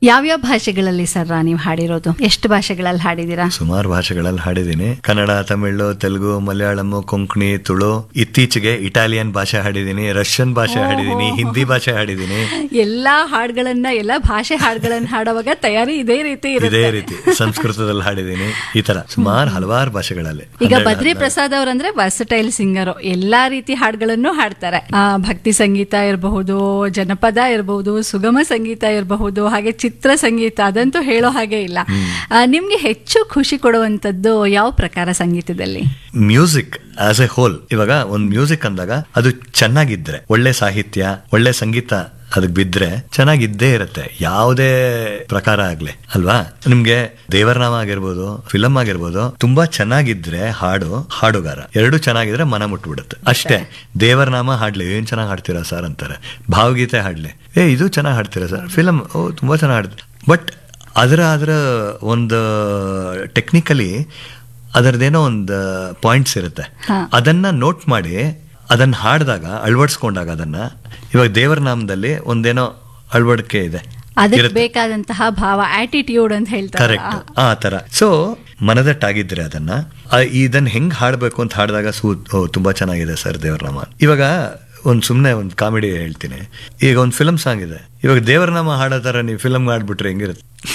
ಯಾವ್ಯಾವ ಭಾಷೆಗಳಲ್ಲಿ ಸರ್ ನೀವು ಹಾಡಿರೋದು ಎಷ್ಟು ಭಾಷೆಗಳಲ್ಲಿ ಹಾಡಿದ್ದೀರಾ ಸುಮಾರು ಭಾಷೆಗಳಲ್ಲಿ ಹಾಡಿದ್ದೀನಿ ಕನ್ನಡ ತಮಿಳು ತೆಲುಗು ಮಲಯಾಳಂ ಕೊಂಕಣಿ ತುಳು ಇತ್ತೀಚೆಗೆ ಇಟಾಲಿಯನ್ ಭಾಷೆ ಹಾಡಿದ್ದೀನಿ ರಷ್ಯನ್ ಭಾಷೆ ಹಾಡಿದ್ದೀನಿ ಹಿಂದಿ ಭಾಷೆ ಹಾಡಿದ್ದೀನಿ ಎಲ್ಲಾ ಹಾಡುಗಳನ್ನ ಎಲ್ಲಾ ಭಾಷೆ ಹಾಡುಗಳನ್ನ ಹಾಡುವಾಗ ತಯಾರಿ ಇದೇ ರೀತಿ ಇದೇ ಇರುತ್ತೆ ರೀತಿ ಸಂಸ್ಕೃತದಲ್ಲಿ ಹಾಡಿದ್ದೀನಿ ಈ ತರ ಸುಮಾರು ಹಲವಾರು ಭಾಷೆಗಳಲ್ಲಿ ಈಗ ಹನ್ನೆರಡು- ಬದ್ರಿ ಪ್ರಸಾದ್ ಅವರಂದ್ರೆ ವರ್ಸಟೈಲ್ ಸಿಂಗರ್ ಎಲ್ಲಾ ರೀತಿ ಹಾಡುಗಳನ್ನು ಹಾಡ್ತಾರೆ ಆ, ಭಕ್ತಿ ಸಂಗೀತ ಇರಬಹುದು ಜನಪದ ಇರಬಹುದು ಸುಗಮ ಸಂಗೀತ ಇರಬಹುದು ಹಾಗೆ ಚಿತ್ರ ಸಂಗೀತ ಅದಂತೂ ಹೇಳೋ ಹಾಗೆ ಇಲ್ಲ ಆ, ನಿಮ್ಗೆ ಹೆಚ್ಚು ಖುಷಿ ಕೊಡುವಂತದ್ದು ಯಾವ ಪ್ರಕಾರ ಸಂಗೀತದಲ್ಲಿ ಮ್ಯೂಸಿಕ್ ಆಸ್ ಎ ಹೋಲ್ ಇವಾಗ ಒಂದು ಮ್ಯೂಸಿಕ್ ಅಂದಾಗ ಅದು ಚೆನ್ನಾಗಿದ್ರೆ ಒಳ್ಳೆ ಸಾಹಿತ್ಯ ಒಳ್ಳೆ ಸಂಗೀತ ಅದಕ್ಕೆ ಬಿದ್ರೆ ಚೆನ್ನಾಗಿದ್ದೇ ಇರುತ್ತೆ ಯಾವುದೇ ಪ್ರಕಾರ ಆಗ್ಲಿ ಅಲ್ವಾ ನಿಮ್ಗೆ ದೇವರನಾಮ ಆಗಿರ್ಬೋದು ಫಿಲಮ್ ಆಗಿರ್ಬೋದು ತುಂಬಾ ಚೆನ್ನಾಗಿದ್ರೆ ಹಾಡು ಹಾಡುಗಾರ ಎರಡು ಚೆನ್ನಾಗಿದ್ರೆ ಮನ ಮುಟ್ಬಿಡುತ್ತೆ ಅಷ್ಟೇ ದೇವರನಾಮ ಹಾಡ್ಲಿ ಏನ್ ಚೆನ್ನಾಗಿ ಹಾಡ್ತೀರಾ ಸರ್ ಅಂತಾರೆ ಭಾವಗೀತೆ ಹಾಡ್ಲಿ ಏ ಇದು ಚೆನ್ನಾಗಿ ಹಾಡ್ತೀರಾ ಸರ್ ಫಿಲಮ್ ಓ ತುಂಬಾ ಚೆನ್ನಾಗಿ ಹಾಡ್ತೀರಾ ಬಟ್ ಅದರ ಅದರ ಒಂದು ಟೆಕ್ನಿಕಲಿ ಅದರದೇನೋ ಒಂದು ಪಾಯಿಂಟ್ಸ್ ಇರುತ್ತೆ ಹಾ. ಅದನ್ನ ನೋಟ್ ಮಾಡಿ ಅದನ್ನ ಹಾಡಿದಾಗ ಅಳವಡಿಸ್ಕೊಂಡಾಗ ಅದನ್ನ ಇವಾಗ ದೇವರ ನಾಮದಲ್ಲಿ ಒಂದೇನೋ ಅಳವಡಿಕೆ ಇದೆ ಅದಕ್ಕೆ ಇರುತ್ತೆ. ಬೇಕಾದಂತಹ ಭಾವ ಆಟಿಟ್ಯೂಡ್ ಅಂತ ಹೇಳ್ತಾರೆ ಕರೆಕ್ಟ್ ಆ ತರ ಸೊ ಮನದಟ್ಟಾಗಿದ್ರೆ ಅದನ್ನ ಆ, ಇದನ್ನ ಹೆಂಗ್ ಹಾಡ್ಬೇಕು ಅಂತ ಹಾಡಿದಾಗ ಸೂ ಓ, ತುಂಬಾ ಚೆನ್ನಾಗಿದೆ ಸರ್ ದೇವರನಾಮ ಇವಾಗ ಒಂದ್ ಸುಮ್ನೆ ಒಂದ್ ಕಾಮಿಡಿ ಹೇಳ್ತೀನಿ ಈಗ ಒಂದ್ ಫಿಲಮ್ ಸಾಂಗ್ ಇದೆ ಇವಾಗ ದೇವರನಾಮ ಹಾಡೋ ತರ ನೀವು ಫಿಲಮ್ ಹಾಡ್ಬಿಟ್ರೆ ಹೆಂಗಿರುತ್ತೆ